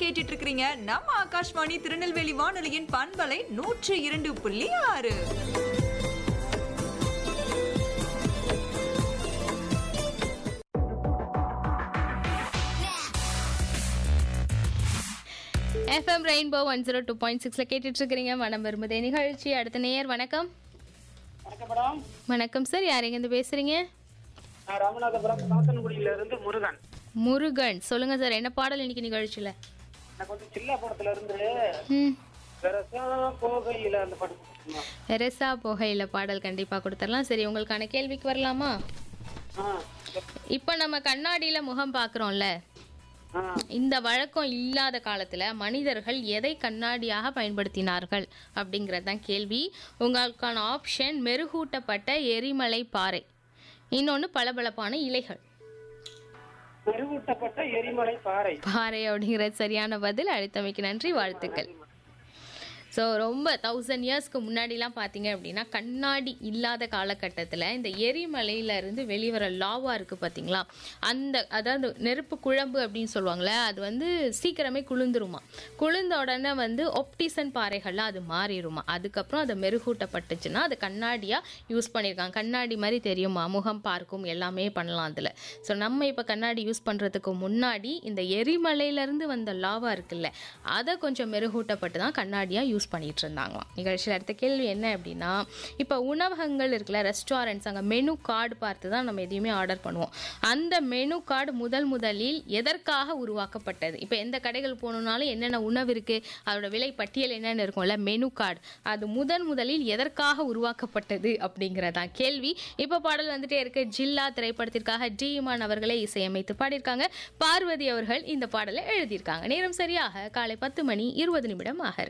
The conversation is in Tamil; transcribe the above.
கேட்டுட்டு இருக்கிறீங்க நம்ம ஆகாஷ்வாணி திருநெல்வேலி வானொலியின் பண்பலை நூற்று இரண்டு புள்ளி ஆறு FM rainbow one zero two point சிக்ஸில் கேட்டுட்டு இருக்கிறீங்க மனம் விரும்புதே நிகழ்ச்சி அடுத்த நேயர் வணக்கம் வணக்கம் மேடம் வணக்கம் சார் யார் எங்கேருந்து பேசுறீங்க நான் ராமநாதபுரம் சாத்தன்குடியில இருந்து முருகன் முருகன் சொல்லுங்க சார் என்ன பாடல் இன்னைக்கு நிகழ்ச்சியில் எனக்கு வந்து சில்லாபுரத்துல இருந்து ம் பெருசா போகையில அந்த பாட்டு போட்டுருமா? ரெசா புகையில பாடல் கண்டிப்பாக கொடுத்துடலாம் சரி உங்களுக்கான கேள்விக்கு வரலாமா ஆ இப்போ நம்ம கண்ணாடியில் முகம் பார்க்குறோம்ல ஆ இந்த வழக்கம் இல்லாத காலத்தில் மனிதர்கள் எதை கண்ணாடியாக பயன்படுத்தினார்கள் அப்படிங்கிறது தான் கேள்வி உங்களுக்கான ஆப்ஷன் மெருகூட்டப்பட்ட எரிமலை பாறை இன்னொன்று பளபளப்பான இலைகள் பெருவூட்டப்பட்ட எரிமலை பாறை பாறை அப்படிங்கிறது சரியான பதில் அழைத்தமைக்கு நன்றி வாழ்த்துக்கள் ஸோ ரொம்ப தௌசண்ட் இயர்ஸ்க்கு முன்னாடிலாம் பார்த்தீங்க அப்படின்னா கண்ணாடி இல்லாத காலகட்டத்தில் இந்த எரிமலையில இருந்து வெளிவர லாவா இருக்குது பார்த்தீங்களா அந்த அதாவது நெருப்பு குழம்பு அப்படின்னு சொல்லுவாங்களே அது வந்து சீக்கிரமே குளிந்துருமா குளிர்ந்த உடனே வந்து ஒப்டிசன் பாறைகள்லாம் அது மாறிடுமா அதுக்கப்புறம் அதை மெருகூட்டப்பட்டுச்சுன்னா அது கண்ணாடியாக யூஸ் பண்ணியிருக்காங்க கண்ணாடி மாதிரி தெரியுமா முகம் பார்க்கும் எல்லாமே பண்ணலாம் அதில் ஸோ நம்ம இப்போ கண்ணாடி யூஸ் பண்ணுறதுக்கு முன்னாடி இந்த எரிமலையிலேருந்து வந்த லாவா இருக்குல்ல அதை கொஞ்சம் மெருகூட்டப்பட்டு தான் கண்ணாடியாக யூஸ் பண்ணிட்டு இருந்தாங்களாம் நிகழ்ச்சியில் அடுத்த கேள்வி என்ன அப்படின்னா இப்போ உணவகங்கள் இருக்குல்ல ரெஸ்டாரண்ட்ஸ் அங்கே மெனு கார்டு பார்த்து தான் நம்ம எதையுமே ஆர்டர் பண்ணுவோம் அந்த மெனு கார்டு முதல் முதலில் எதற்காக உருவாக்கப்பட்டது இப்போ எந்த கடைகள் போகணுன்னாலும் என்னென்ன உணவு இருக்குது அதோட விலை பட்டியல் என்னென்னு இருக்கும்ல மெனு கார்டு அது முதன் முதலில் எதற்காக உருவாக்கப்பட்டது அப்படிங்கிறதான் கேள்வி இப்போ பாடல் வந்துட்டே இருக்கு ஜில்லா திரைப்படத்திற்காக டி இமான் அவர்களே இசையமைத்து பாடியிருக்காங்க பார்வதி அவர்கள் இந்த பாடலை எழுதியிருக்காங்க நேரம் சரியாக காலை பத்து மணி இருபது நிமிடம் ஆக